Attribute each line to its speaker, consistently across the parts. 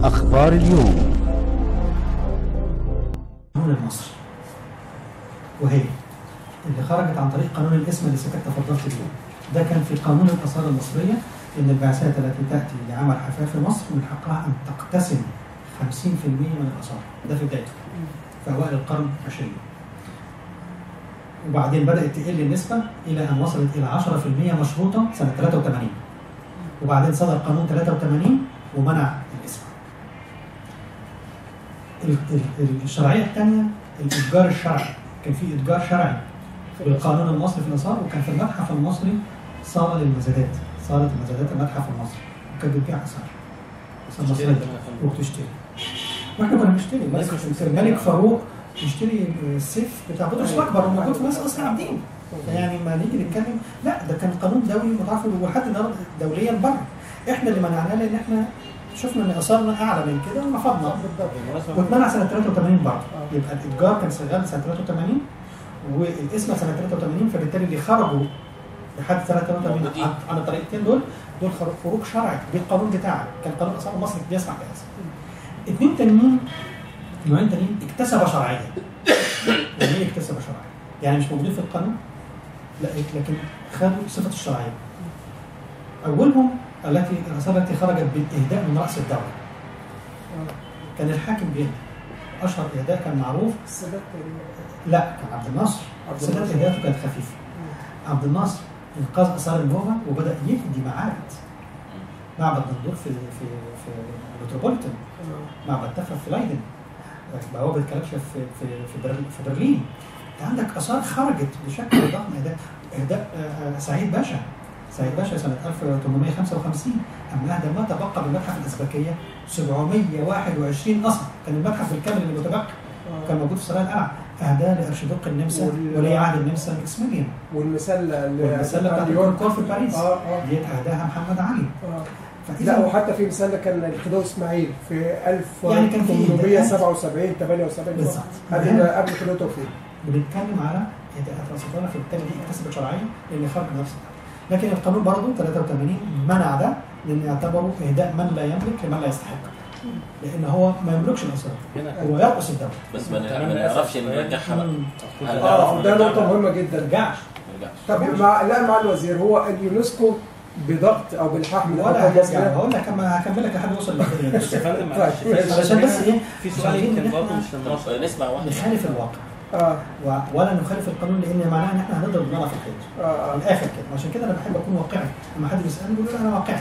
Speaker 1: أخبار اليوم
Speaker 2: القانون المصري وهي اللي خرجت عن طريق قانون الاسم اللي سكت تفضلت بيه ده كان في قانون الآثار المصرية إن البعثات التي تأتي لعمل حفاء في مصر من حقها أن تقتسم 50% من الآثار ده في بدايته في أوائل القرن العشرين وبعدين بدأت تقل النسبة إلى أن وصلت إلى 10% مشروطة سنة 83 وبعدين صدر قانون 83 ومنع الاسم ال- ال- الشرعيه الثانيه الاتجار الشرعي كان في اتجار شرعي بالقانون المصري في الاثار وكان في المتحف المصري صاله للمزادات صاله المزادات المتحف المصري وكانت بتبيع اثار اثار مصريه وبتشتري واحنا كنا بنشتري
Speaker 3: الناس مش
Speaker 2: الملك
Speaker 3: مصدقة.
Speaker 2: الملك فاروق يشتري السيف بتاع بطرس الاكبر وموجود في مصر اصلا عابدين يعني ما نيجي نتكلم لا ده كان قانون دولي متعرف ولحد النهارده دوليا بره احنا اللي منعناه لان احنا شفنا ان اثارنا اعلى من كده ورفضنا واتمنع سنه 83 برضه يبقى الاتجار كان شغال سنه 83 والاسم سنه 83 فبالتالي اللي خرجوا لحد سنه 83 عن- عن الطريقتين دول دول خر- خروج شرعي بالقانون بتاعك كان قانون الاثار المصري بيسمح بهذا. اثنين تانيين نوعين تانيين اكتسب شرعيه. يعني ايه اكتسب شرعيه؟ يعني مش موجودين في القانون لا لكن خدوا صفه الشرعيه. اولهم التي الاثار التي خرجت بالاهداء من راس الدوله. كان الحاكم بيهدى اشهر اهداء كان معروف
Speaker 3: السادات تقريبا
Speaker 2: لا كان عبد الناصر
Speaker 3: عبد
Speaker 2: السادات
Speaker 3: الناصر.
Speaker 2: اهداءاته كانت خفيفه عبد الناصر انقاذ اثار النوبه وبدا يفدي معابد معبد دندور في في في المتروبوليتان معبد تفرح في لايدن بوابه كلبشه في في في, برل- في برلين انت عندك اثار خرجت بشكل ضخم اهداء اهداء آه، آه، سعيد باشا سعيد باشا سنه 1855 اما اهدى ما تبقى بالمتحف الازبكيه 721 اصل كان المتحف بالكامل اللي متبقي كان موجود في سرايا القلعه اهداه لارشيدوق النمسا
Speaker 3: وال-
Speaker 2: ولي عهد النمسا ماكسيميليان
Speaker 3: والمسله اللي
Speaker 2: والمسله بتاعت
Speaker 3: نيويورك.
Speaker 2: الكور في باريس
Speaker 3: اه اه
Speaker 2: ديت اهداها محمد علي
Speaker 3: آه.
Speaker 2: فاذا
Speaker 3: لا وحتى في مسله كان الخديوي اسماعيل في
Speaker 2: يعني كان في
Speaker 3: 1877 78
Speaker 2: بالظبط.
Speaker 3: قبل قبل خديوي توفيق
Speaker 2: بنتكلم على اهداءات راس الدوله فبالتالي دي اكتسبت شرعيه لان خرج من نفس الدوله لكن القانون برضه 83 منع ده لان اعتبره اهداء من لا يملك لمن لا يستحق لان هو ما يملكش الاثار هو يرقص الدوله
Speaker 4: بس ما ما نعرفش نرجعها بقى هل
Speaker 3: اه
Speaker 4: نعرف
Speaker 3: ده
Speaker 4: نرجعها؟
Speaker 3: نقطه مهمه
Speaker 2: ما
Speaker 3: جدا
Speaker 2: ترجعش
Speaker 4: نرجعش.
Speaker 3: طب مع لا مع الوزير هو اليونسكو بضغط او بالحق من
Speaker 2: ولا
Speaker 3: الحكومة
Speaker 2: هرجع
Speaker 3: المصرية.
Speaker 2: هقول لك اما هكمل لك لحد ما اوصل للقضيه
Speaker 5: بس يا فندم معلش
Speaker 3: طيب.
Speaker 2: علشان بس ايه
Speaker 5: في
Speaker 2: مش
Speaker 5: سؤال
Speaker 2: عايزين
Speaker 5: يمكن
Speaker 2: إن
Speaker 5: برضه
Speaker 2: إحنا
Speaker 5: مش للنص
Speaker 4: طب نسمع واحد
Speaker 2: نخالف الواقع
Speaker 3: اه
Speaker 2: و- ولا نخالف القانون لان معناه ان احنا هنضرب دماغنا في الحيط
Speaker 3: اه
Speaker 2: من الاخر كده عشان كده انا بحب اكون واقعي لما حد بيسالني بيقول له انا واقعي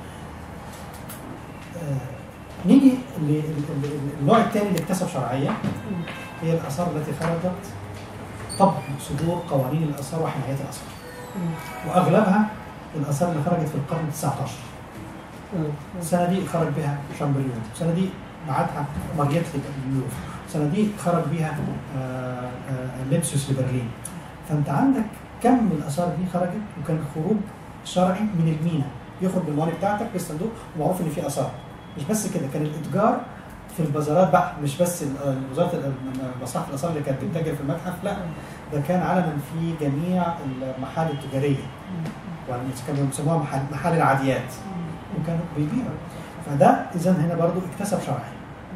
Speaker 2: آه، نيجي للنوع الثاني اللي اكتسب شرعيه هي الاثار التي خرجت طبق صدور قوانين الاثار وحمايه الاثار واغلبها الاثار اللي خرجت في القرن ال 19 السنه دي خرج بها شامبليون السنه دي بعتها ماريت للوف السنه دي خرج بها آه، آه، ليبسوس لبرلين فانت عندك كم من الاثار دي خرجت وكان خروج شرعي من المينا يخرج بالموانئ بتاعتك بالصندوق ومعروف ان في اثار مش بس كده كان الاتجار في البازارات بقى مش بس ال- وزاره ال- مصلحه الاثار اللي كانت بتتاجر في المتحف لا ده كان علنا في جميع المحال التجاريه كانوا بيسموها محال, محال العاديات وكانوا بيبيعوا فده اذا هنا برضو اكتسب شرعيه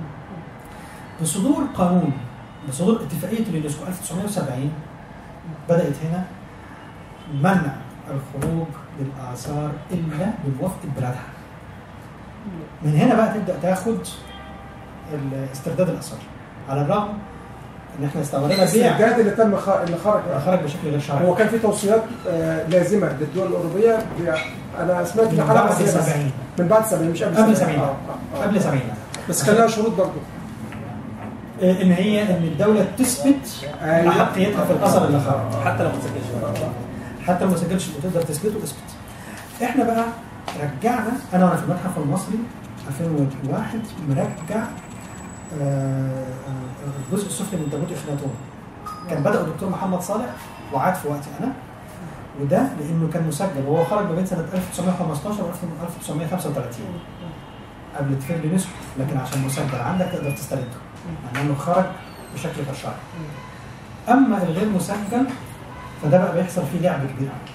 Speaker 2: بصدور قانون بصدور اتفاقيه اليونسكو 1970 بدات هنا منع الخروج للاثار الا بموافقه بلادها من هنا بقى تبدا تاخد ال- استرداد الاثار على الرغم ان احنا استوردنا بيع
Speaker 3: الاسترداد اللي تم خ... اللي خرج
Speaker 2: خرج بشكل غير شرعي
Speaker 3: هو كان في توصيات آه، لازمه للدول الاوروبيه ب- انا سمعت
Speaker 2: من
Speaker 3: ان حلقه
Speaker 2: بعد
Speaker 3: زي بس.
Speaker 2: 70
Speaker 3: من بعد 70 مش قبل
Speaker 2: قبل
Speaker 3: 70
Speaker 2: 70
Speaker 3: آه، آه، آه.
Speaker 2: قبل 70
Speaker 3: بس كان لها شروط برضه
Speaker 2: آه، ان هي ان الدوله تثبت
Speaker 3: أيوة.
Speaker 2: احقيتها في الاثر اللي خرج
Speaker 5: حتى لو ما تسجلش
Speaker 2: حتى لو ما سجلش وتقدر تثبته اثبت احنا بقى رجعنا انا وانا في المتحف المصري 2001 مرجع آه، آه، الجزء السفلي من تابوت اخناتون كان بدا الدكتور محمد صالح وعاد في وقتي انا وده لانه كان مسجل وهو خرج ما بين سنه 1915 و 1935 قبل اتفاق اليونسكو لكن عشان مسجل عندك تقدر تسترده مع انه خرج بشكل غير شرعي اما الغير مسجل فده بقى بيحصل فيه لعب كبير قوي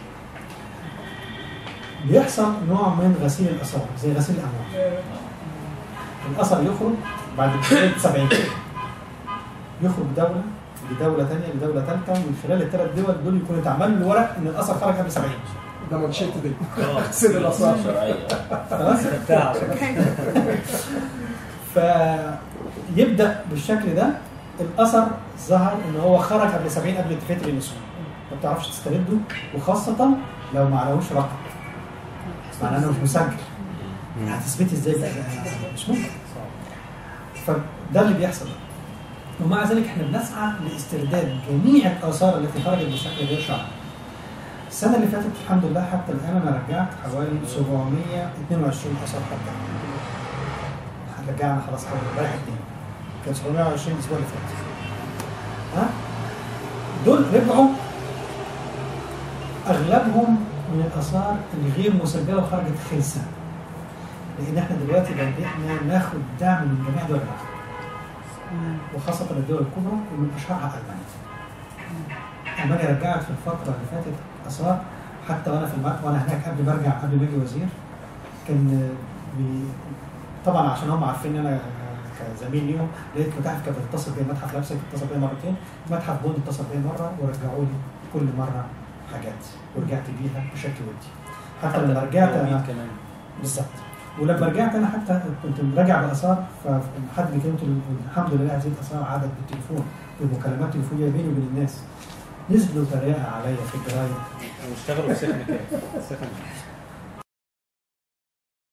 Speaker 2: بيحصل نوع من غسيل الاثار زي غسيل الاموال الاثر يخرج بعد بدايه 70 يخرج دوله لدوله ثانيه لدوله ثالثه ومن خلال الثلاث دول دول يكون اتعمل له ورق ان الاثر خرج قبل 70
Speaker 3: ده منشط دي
Speaker 1: اه
Speaker 3: سيد الاثار
Speaker 4: شرعيه
Speaker 2: خلاص
Speaker 1: بتاع
Speaker 2: فيبدا بالشكل ده الاثر ظهر ان هو خرج قبل 70 قبل اتفاقيه اليونسكو ما بتعرفش تسترده وخاصه لو ما عليهوش رقم معناه انه مش مسجل هتثبتي ازاي بقى مش ممكن فده اللي بيحصل ومع ذلك احنا بنسعى لاسترداد جميع الاثار التي خرجت بشكل غير شرعي السنه اللي فاتت الحمد لله حتى الان انا رجعت حوالي 722 اثار حتى رجعنا خلاص حوالي امبارح اثنين كان 720 الاسبوع اللي فات ها دول رجعوا اغلبهم من الاثار الغير مسجله وخرجت خلسه لان احنا دلوقتي بدأنا ناخد دعم من جميع دول العالم وخاصه الدول الكبرى ومن اشهرها المانيا المانيا رجعت في الفتره اللي فاتت اثار حتى وانا في الم... وانا هناك قبل ما ارجع قبل ما اجي وزير كان بي... طبعا عشان هم عارفين ان انا كزميل ليهم لقيت متاحف كانت بتتصل بيا متحف لابسك اتصل بيا مرتين متحف بوند اتصل بيا مره ورجعوا لي كل مره حاجات ورجعت بيها بشكل ودي حتى لما رجعت انا
Speaker 1: كمان
Speaker 2: بالظبط ولما رجعت انا حتى كنت راجع باثار فحد بيكلمني قلت له الحمد لله هذه الاثار عادت بالتليفون بمكالمات تليفونيه بيني وبين الناس نزلوا تريقه عليا في الجرايد
Speaker 1: واشتغلوا في سكن كام؟ سكن